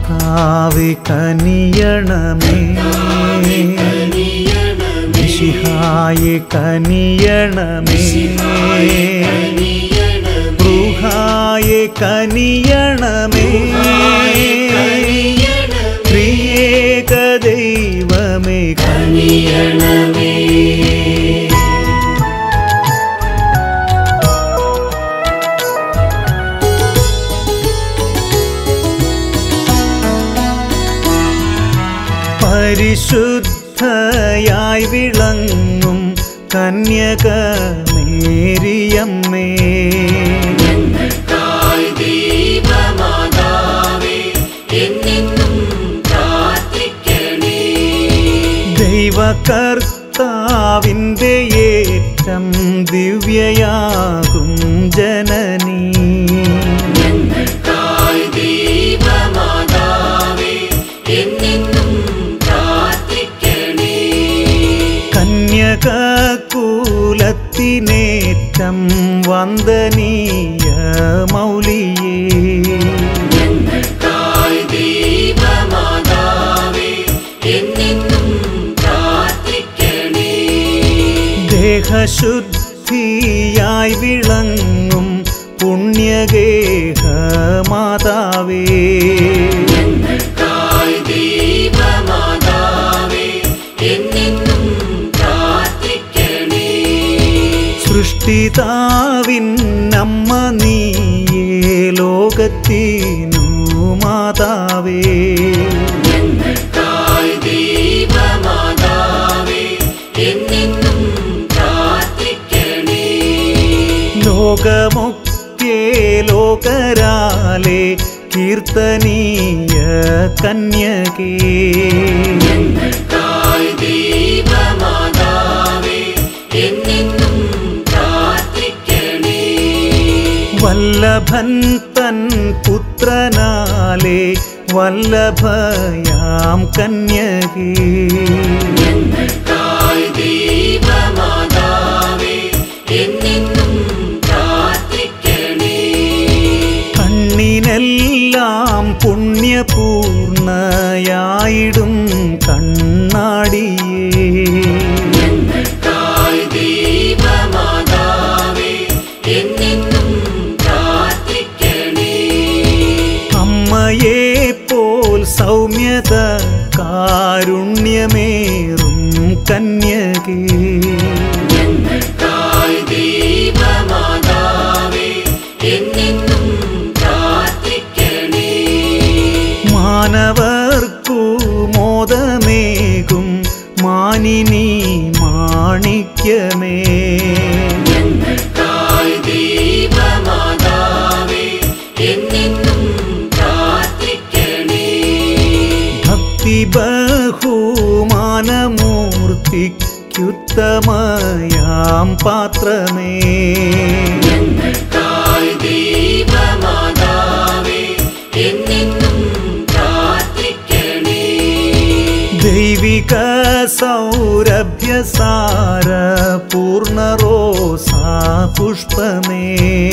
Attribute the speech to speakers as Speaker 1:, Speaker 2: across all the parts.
Speaker 1: കർത്താവെ കനിയണമേ മിശിഹായെ കനിയണമേ ൃഹായെ കനിയണമേ പ്രിയേക ദൈവമേ കനിയണമേ പരിശുദ്ധയായി വിളങ്ങും കന്യക മേരിയമ്മേ ദൈവകർത്താവിൻ്റെ ഏറ്റം ദിവ്യയാകും ജനനീ കന്യകൂലത്തിനേറ്റം വന്ദനീയ മൗലിയേ ദേഹശുദ്ധിയായി വിളങ്ങും പുണ്യഗേഹ മാതാവേ സൃഷ്ടിതാവിൻ അമ്മ നീയേ ലോകത്തിനു മാതാവേ ലോകമൊക്കെ ലോകരാലെ കീർത്തനീയ കന്യകേ വല്ലഭൻ തൻ പുത്രനാലെ വല്ലഭയാം കന്യകേ കണ്ണിനെല്ലാം പുണ്യപൂർണയായിടും കണ്ണാടിയേ അമ്മയെ പോൽ സൗമ്യത കാരുണ്യമേറും കന്യകേ മാനവർക്കു മോദമേകും മാനിനി മാണിക്യമേ ഭക്തി ബഹുമാനമൂർത്തിക്കുത്തമയാം പാത്രമേ ദൈവിക സൗരഭ്യസാര പൂർണ്ണറോസാ പുഷ്പമേ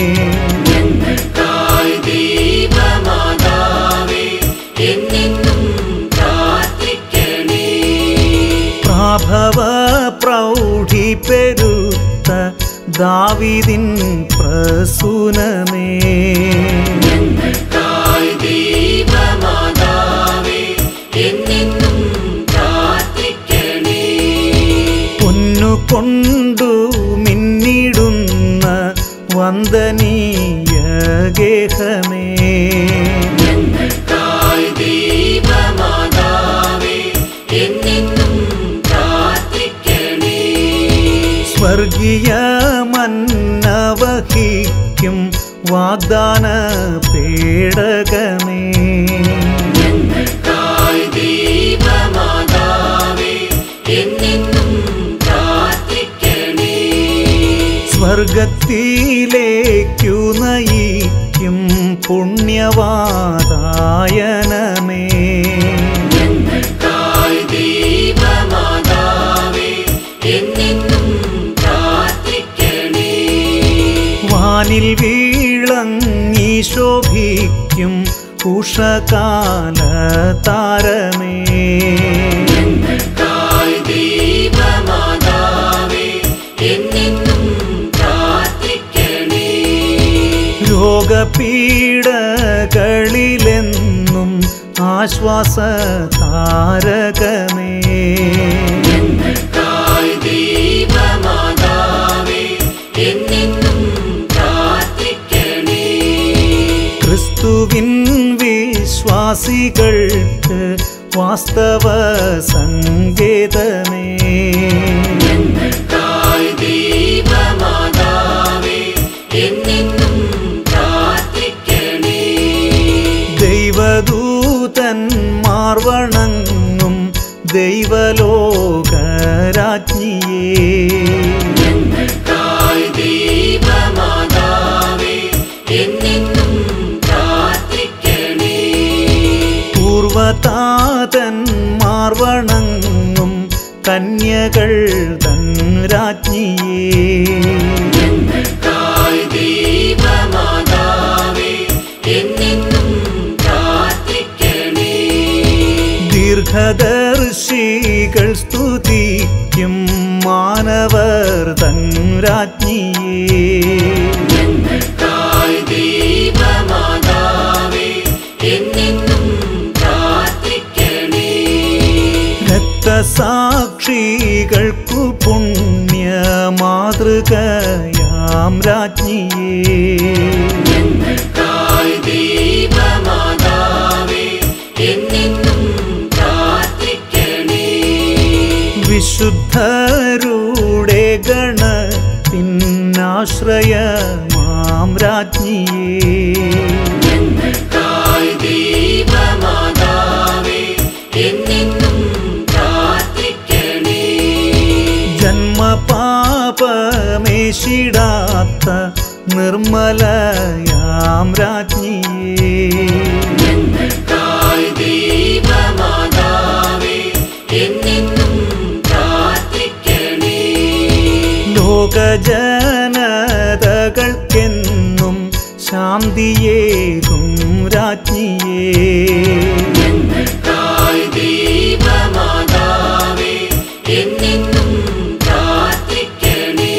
Speaker 1: പ്രാഭവ പ്രൗഢി പെരുത്ത ദാവിദിൻ പ്രസൂനമേ പൊന്നു കൊണ്ടു മിന്നിടുന്ന വന്ദനീയ ഗേഹമേ സ്വർഗീയ മന്നവഹിക്കും വാഗ്ദാന പേടകമേ സ്വർഗത്തിലേക്കു നയിക്കും പുണ്യവാദായനമേ വാനിൽ വീളങ്ങി ശോഭിക്കും ഉഷകാല താരമേ
Speaker 2: തായ് ദൈവമാതാവേ എന്നെന്നും പ്രാർത്ഥിക്കണേ
Speaker 1: രോഗപീഡകളിലെന്നും ആശ്വാസ താരകമേ
Speaker 2: തായ് ദൈവമാതാവേ എന്നെന്നും പ്രാർത്ഥിക്കണേ
Speaker 1: ക്രിസ്തുവിൻ വിശ്വാസികൾക്ക് വാസ്തവ സങ്കേതമേ
Speaker 2: തായ് ദൈവമാതാവേ എന്നെന്നും പ്രാർത്ഥിക്കണേ
Speaker 1: ദൈവദൂതന്മാർ വണങ്ങും ദൈവലോകരാജ്ഞിയേ
Speaker 2: തായ് ദൈവമാതാവേ എന്നെന്നും പ്രാർത്ഥിക്കണേ
Speaker 1: പൂർവതാതന്മാർ വണങ്ങും കന്യകൾ തൻ രാജ്ഞിയേ
Speaker 2: തായ് ദൈവമാതാവേ എന്നെന്നും പ്രാർത്ഥിക്കണേ
Speaker 1: ദീർഘദർശികൾ സ്തുതിക്കും മാനവർ തൻ രാജ്ഞിയേ
Speaker 2: തായ് ദൈവമാതാവേ എന്നെന്നും പ്രാർത്ഥിക്കണേ
Speaker 1: രക്തസാക്ഷികൾക്കു പുണ്യ മാതൃകയാം രാജ്ഞിയേ
Speaker 2: തായ് ദൈവമാതാവേ എന്നെന്നും പ്രാർത്ഥിക്കണേ
Speaker 1: വിശുദ്ധരുടെ ഗണത്തിനാശ്രയമാം രാജ്ഞിയേ
Speaker 2: തായ് ദൈവമാതാവേ എന്നെന്നും പ്രാർത്ഥിക്കണേ
Speaker 1: ജന്മപാപമേശിടാത്ത നിർമ്മലയാം രാജ്ഞിയേ
Speaker 2: തായ് ദൈവമാതാവേ എന്നെന്നും പ്രാർത്ഥിക്കണേ
Speaker 1: ലോകജനതകൾക്കെന്നും ശാന്തിയേകും രാജ്ഞിയേ
Speaker 2: തായ് ദൈവമാതാവേ എന്നെന്നും പ്രാർത്ഥിക്കണേ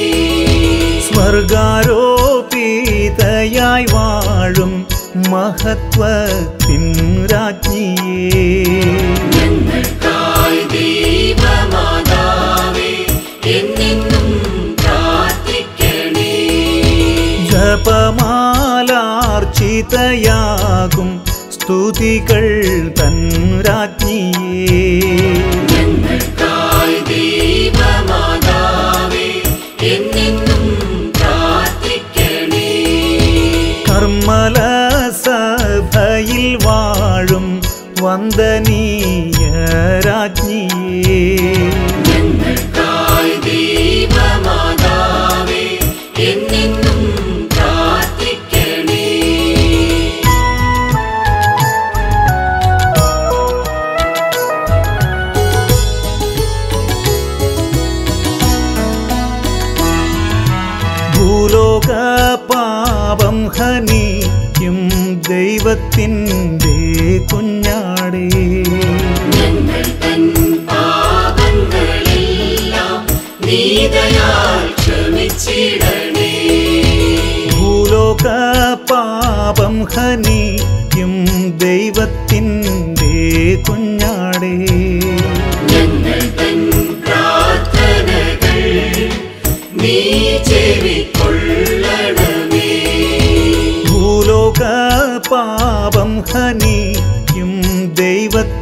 Speaker 1: സ്വർഗാരോപിതയായി വാഴും മഹത്വത്തിൻ രാജ്ഞിയേ
Speaker 2: തായ് ദൈവമാതാവേ എന്നെന്നും പ്രാർത്ഥിക്കണേ
Speaker 1: ജപമാലാർച്ചിതയാകും സ്തുതികൾ തൻ രാജ്ഞിയേ
Speaker 2: തായ് ദൈവമാതാവേ എന്നെന്നും പ്രാർത്ഥിക്കണേ
Speaker 1: കർമ്മല സഭയിൽ വാഴും വന്ദനീയ രാജ്ഞിയേ
Speaker 2: തായ് ദൈവമാതാവേ എന്നെന്നും പ്രാർത്ഥിക്കണേ
Speaker 1: ഭൂലോക പാപം ഹനിക്കും ദൈവത്തിൻ്റെ കുഞ്ഞാടേ
Speaker 2: ഞങ്ങൾ തൻ പാപങ്ങളെല്ലാം നീതയാൽ ക്ഷമിച്ചിടണേ
Speaker 1: ഭൂലോക പാപം ഹനിക്കും ദൈവത്തിൻ്റെ കുഞ്ഞാടേ
Speaker 2: ഞങ്ങൾ തൻ പ്രാർത്ഥനകൾ നീ ചെവിക്കൊള്ളണമേ
Speaker 1: ഭൂലോക പാപം ഹനിക്കും ദൈവത്തിൻ്റെ